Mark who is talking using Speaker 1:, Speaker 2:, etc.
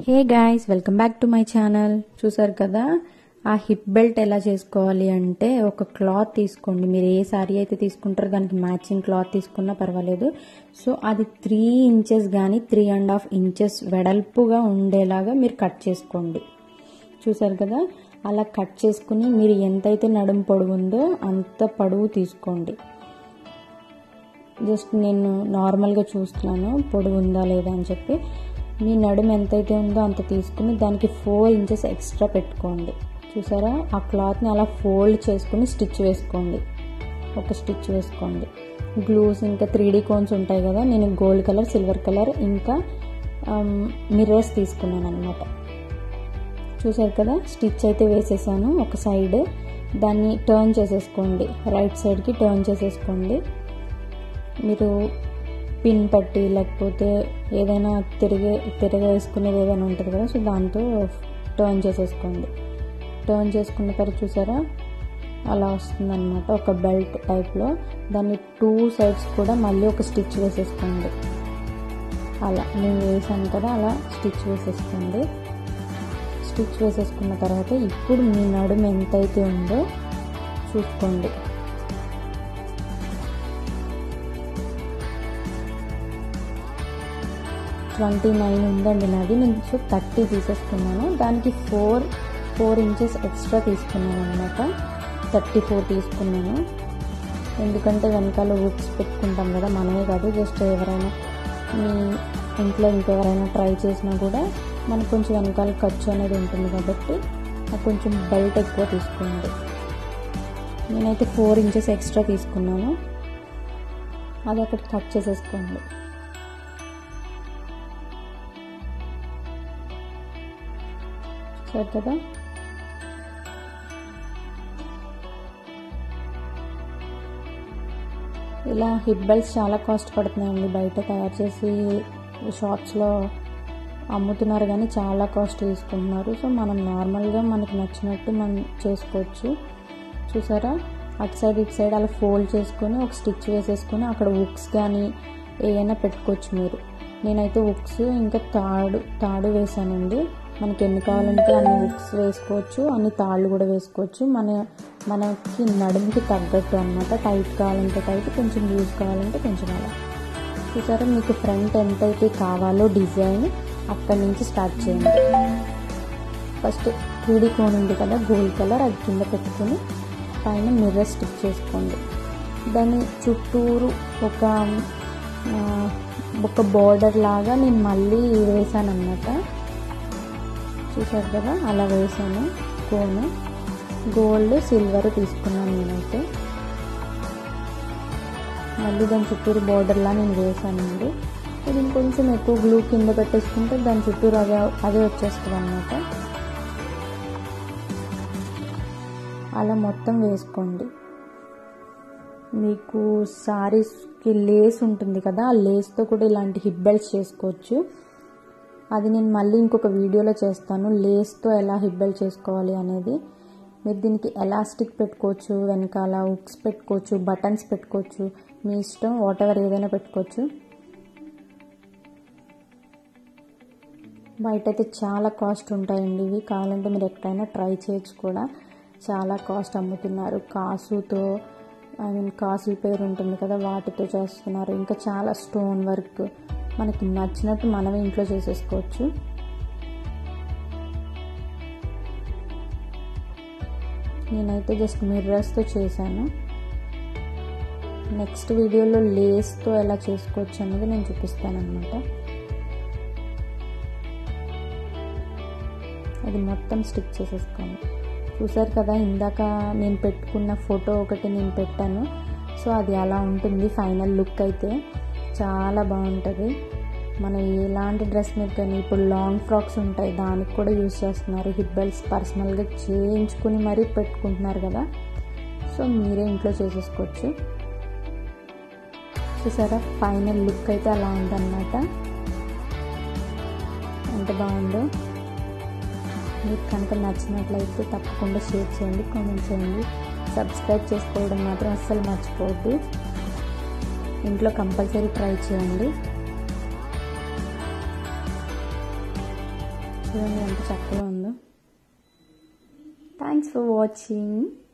Speaker 1: hey guys welcome back to my channel చూసారు కదా ఆ హిప్ బెల్ట్ ఎలా చేసుకోవాలి అంటే ఒక క్లాత్ తీసుకోండి మీరు ఏ సారీ అయితే తీసుకుంటారో దానికి మ్యాచింగ్ క్లాత్ తీసుకున్నా పర్వాలేదు సో అది త్రీ ఇంచెస్ కానీ త్రీ అండ్ హాఫ్ ఇంచెస్ వెడల్పుగా ఉండేలాగా మీరు కట్ చేసుకోండి చూసారు కదా అలా కట్ చేసుకుని మీరు ఎంతైతే నడుము పొడవు ఉందో అంత పొడవు తీసుకోండి జస్ట్ నేను నార్మల్గా చూస్తున్నాను పొడవు ఉందా లేదా అని చెప్పి మీ నడుము ఎంతైతే ఉందో అంత తీసుకుని దానికి ఫోర్ ఇంచెస్ ఎక్స్ట్రా పెట్టుకోండి చూసారా ఆ క్లాత్ని అలా ఫోల్డ్ చేసుకుని స్టిచ్ వేసుకోండి ఒక స్టిచ్ వేసుకోండి గ్లూస్ ఇంకా త్రీ డీ కోన్స్ ఉంటాయి కదా నేను గోల్డ్ కలర్ సిల్వర్ కలర్ ఇంకా మిర్రర్స్ తీసుకున్నాను అనమాట చూసారు కదా స్టిచ్ అయితే వేసేసాను ఒక సైడ్ దాన్ని టర్న్ చేసేసుకోండి రైట్ సైడ్కి టర్న్ చేసేసుకోండి మీరు పిన్ పట్టి లేకపోతే ఏదైనా తిరిగే తిరగేసుకునేది ఏదైనా ఉంటుంది కదా సో దాంతో టర్న్ చేసేసుకోండి టర్న్ చేసుకున్న తర్వాత చూసారా అలా వస్తుందన్నమాట ఒక బెల్ట్ టైప్లో దాన్ని టూ సైడ్స్ కూడా మళ్ళీ ఒక స్టిచ్ వేసేసుకోండి అలా నేను వేసాను కదా అలా స్టిచ్ వేసేసుకోండి స్టిచ్ వేసేసుకున్న తర్వాత ఇప్పుడు మీ నడుము ఎంతైతే ఉందో చూసుకోండి ట్వంటీ నైన్ ఉందండి నాది నేను సో థర్టీ తీసేసుకున్నాను దానికి ఫోర్ ఫోర్ ఇంచెస్ ఎక్స్ట్రా తీసుకున్నాను అనమాట థర్టీ ఫోర్ తీసుకున్నాను ఎందుకంటే వెనకాల బుక్స్ పెట్టుకుంటాం కదా మనమే కాదు జస్ట్ ఎవరైనా మీ ఇంట్లో ఇంకెవరైనా ట్రై చేసినా కూడా మనకు కొంచెం వెనకాల ఖర్చు అనేది ఉంటుంది కాబట్టి కొంచెం బెల్ట్ ఎక్కువ తీసుకోండి నేనైతే ఫోర్ ఇంచెస్ ఎక్స్ట్రా తీసుకున్నాను అది అక్కడ కట్ చేసేసుకోండి సరే కదా ఇలా హిప్ బెల్ట్స్ చాలా కాస్ట్ పడుతున్నాయండి బయట తయారు చేసి షాప్స్లో అమ్ముతున్నారు కానీ చాలా కాస్ట్ తీసుకుంటున్నారు సో మనం నార్మల్గా మనకి నచ్చినట్టు మనం చేసుకోవచ్చు చూసారా అటు సైడ్ ఇటు సైడ్ అలా ఫోల్డ్ చేసుకొని ఒక స్టిచ్ వేసేసుకొని అక్కడ ఉక్స్ కానీ ఏమైనా పెట్టుకోవచ్చు మీరు నేనైతే ఉక్స్ ఇంకా తాడు తాడు వేసానండి మనకి ఎన్ని కావాలంటే అన్ని ఉక్స్ వేసుకోవచ్చు అన్ని తాళ్ళు కూడా వేసుకోవచ్చు మన మనకి నడుముకి తగ్గట్టు అనమాట టైట్ కావాలంటే టైట్ కొంచెం లూజ్ కావాలంటే కొంచెం అలా చూసారా మీకు ఫ్రంట్ ఎంతైతే కావాలో డిజైన్ అక్కడి నుంచి స్టార్ట్ చేయండి ఫస్ట్ త్రీడీ కోన్ ఉంది కదా గోల్డ్ కలర్ అది కింద పెట్టుకొని పైన మిర్రర్ స్టిచ్ చేసుకోండి దాని చుట్టూరు ఒక ఒక బార్డర్ లాగా నేను మళ్ళీ వేసాను అనమాట చూసారు కదా అలా వేసాను కోన్ గోల్డ్ సిల్వర్ తీసుకున్నాను నేనైతే మళ్ళీ దాని చుట్టూరు బార్డర్లా నేను వేసానండి ఇది ఇంకొంచెం ఎక్కువ గ్లూ కింద పెట్టేసుకుంటే దాని చుట్టూరు అదే అదే వచ్చేస్తుంది అనమాట అలా మొత్తం వేసుకోండి మీకు సారీస్కి లేస్ ఉంటుంది కదా ఆ లేస్తో కూడా ఇలాంటి హిప్ బెల్ట్స్ చేసుకోవచ్చు అది నేను మళ్ళీ ఇంకొక వీడియోలో చేస్తాను లేస్తో ఎలా హిప్ బెల్ట్ చేసుకోవాలి అనేది మీరు దీనికి ఎలాస్టిక్ పెట్టుకోవచ్చు వెనకాల ఉక్స్ పెట్టుకోవచ్చు బటన్స్ పెట్టుకోవచ్చు మీ ఇష్టం వాట్ ఎవర్ ఏదైనా పెట్టుకోవచ్చు బయట అయితే చాలా కాస్ట్ ఉంటాయండి ఇవి కావాలంటే మీరు ఎక్కడైనా ట్రై చేయొచ్చు కూడా చాలా కాస్ట్ అమ్ముతున్నారు కాసుతో ఐ మీన్ కాసుల పేరు ఉంటుంది కదా వాటితో చేస్తున్నారు ఇంకా చాలా స్టోన్ వర్క్ మనకి నచ్చినట్టు మనమే ఇంట్లో చేసేసుకోవచ్చు నేనైతే జస్ట్ మిర్రర్స్తో చేశాను నెక్స్ట్ వీడియోలో లేస్తో ఎలా చేసుకోవచ్చు అనేది నేను చూపిస్తాను అనమాట అది మొత్తం స్టిక్ చేసేసుకోండి చూసారు కదా ఇందాక నేను పెట్టుకున్న ఫోటో ఒకటి నేను పెట్టాను సో అది అలా ఉంటుంది ఫైనల్ లుక్ అయితే చాలా బాగుంటుంది మనం ఎలాంటి డ్రెస్ మీద కానీ ఇప్పుడు లాంగ్ ఫ్రాక్స్ ఉంటాయి దానికి కూడా యూజ్ చేస్తున్నారు హిప్ బెల్ట్స్ పర్సనల్గా చేయించుకుని మరీ పెట్టుకుంటున్నారు కదా సో మీరే ఇంట్లో చేసేసుకోవచ్చు చూసారా ఫైనల్ లుక్ అయితే అలా ఉందన్నమాట ఎంత బాగుందో మీకు కనుక నచ్చినట్లయితే తప్పకుండా షేర్ చేయండి కామెంట్ చేయండి సబ్స్క్రైబ్ చేసుకోవడం మాత్రం అస్సలు మర్చిపోవద్దు ఇంట్లో కంపల్సరీ ట్రై చేయండి చూడండి ఎంత చక్కగా ఉందో థ్యాంక్స్ ఫర్ వాచింగ్